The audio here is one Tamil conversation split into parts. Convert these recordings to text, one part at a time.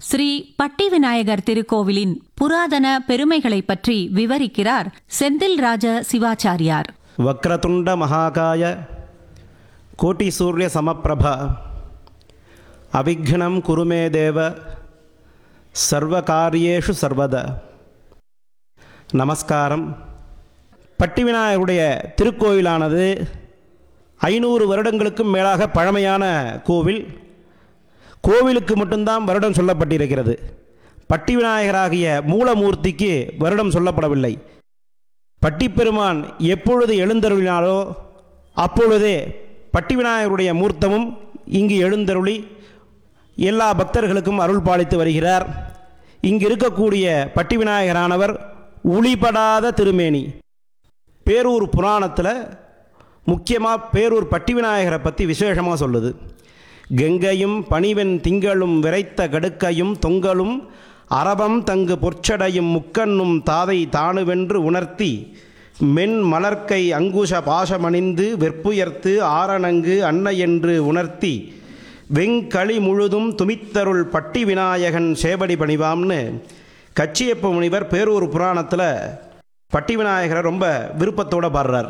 ஸ்ரீ பட்டி விநாயகர் திருக்கோவிலின் புராதன பெருமைகளைப் பற்றி விவரிக்கிறார் செந்தில் ராஜ சிவாச்சாரியார் ವಕ್ರತುಂಡ ಮಹಾಕಾಯ ಕೋಟಿ ಸೂರ್ಯ ಸಮಪ್ರಭ ಅವಿಘ್ನಂ ಕುರು ಮೇ ದೇವ சர்வகாரியேஷு சர்வத நமஸ்காரம் பட்டி விநாயகருடைய திருக்கோயிலானது ஐநூறு வருடங்களுக்கும் மேலாக பழமையான கோவில் கோவிலுக்கு மட்டும்தான் வருடம் சொல்லப்பட்டிருக்கிறது பட்டி விநாயகராகிய மூலமூர்த்திக்கு வருடம் சொல்லப்படவில்லை பட்டிப்பெருமான் எப்பொழுது எழுந்தருளினாலோ அப்பொழுதே பட்டி விநாயகருடைய மூர்த்தமும் இங்கு எழுந்தருளி எல்லா பக்தர்களுக்கும் அருள் பாலித்து வருகிறார் இங்கு இருக்கக்கூடிய பட்டி விநாயகரானவர் ஒளிபடாத திருமேனி பேரூர் புராணத்தில் முக்கியமாக பேரூர் பட்டி விநாயகரை பற்றி விசேஷமாக சொல்லுது கங்கையும் பணிவெண் திங்களும் விரைத்த கடுக்கையும் தொங்கலும் அரபம் தங்கு பொற்சடையும் முக்கண்ணும் தாதை தானுவென்று உணர்த்தி மென் மலர்க்கை அங்குஷ பாசமணிந்து வெற்புயர்த்து ஆரணங்கு அன்னை என்று உணர்த்தி வெங்களி முழுதும் துமித்தருள் பட்டி விநாயகன் சேவடி பணிவாம்னு கச்சியப்ப முனிவர் பேரூர் புராணத்தில் பட்டி விநாயகரை ரொம்ப விருப்பத்தோட பாடுறார்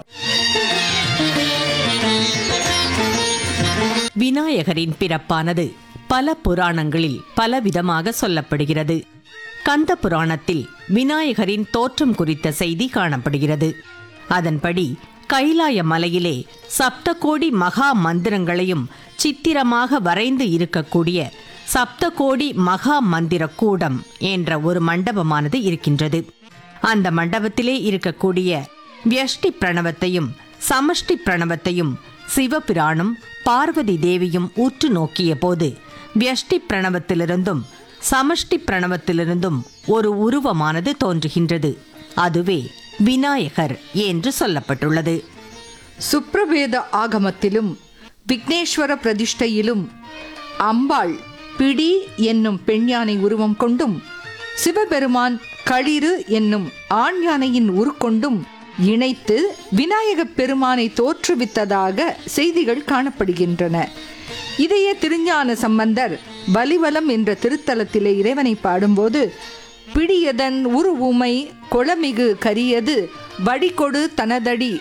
விநாயகரின் பிறப்பானது பல புராணங்களில் பலவிதமாக சொல்லப்படுகிறது கந்த புராணத்தில் விநாயகரின் தோற்றம் குறித்த செய்தி காணப்படுகிறது அதன்படி கைலாய மலையிலே சப்தகோடி மகா மந்திரங்களையும் சித்திரமாக வரைந்து இருக்கக்கூடிய சப்தகோடி மகா மந்திர கூடம் என்ற ஒரு மண்டபமானது இருக்கின்றது அந்த மண்டபத்திலே இருக்கக்கூடிய வியஷ்டி பிரணவத்தையும் சமஷ்டி பிரணவத்தையும் சிவபிரானும் பார்வதி தேவியும் உற்று நோக்கிய போது வியஷ்டி பிரணவத்திலிருந்தும் சமஷ்டி பிரணவத்திலிருந்தும் ஒரு உருவமானது தோன்றுகின்றது அதுவே விநாயகர் என்று சொல்லப்பட்டுள்ளது சுப்ரவேத ஆகமத்திலும் விக்னேஸ்வர பிரதிஷ்டையிலும் அம்பாள் பிடி என்னும் பெண் யானை உருவம் கொண்டும் சிவபெருமான் களிறு என்னும் ஆண் யானையின் உருக்கொண்டும் இணைத்து விநாயகப் பெருமானை தோற்றுவித்ததாக செய்திகள் காணப்படுகின்றன இதையே திருஞான சம்பந்தர் பலிவலம் என்ற திருத்தலத்திலே இறைவனை பாடும்போது பிடியதன் உருவுமை கொளமிகு கரியது வடிகொடு தனதடி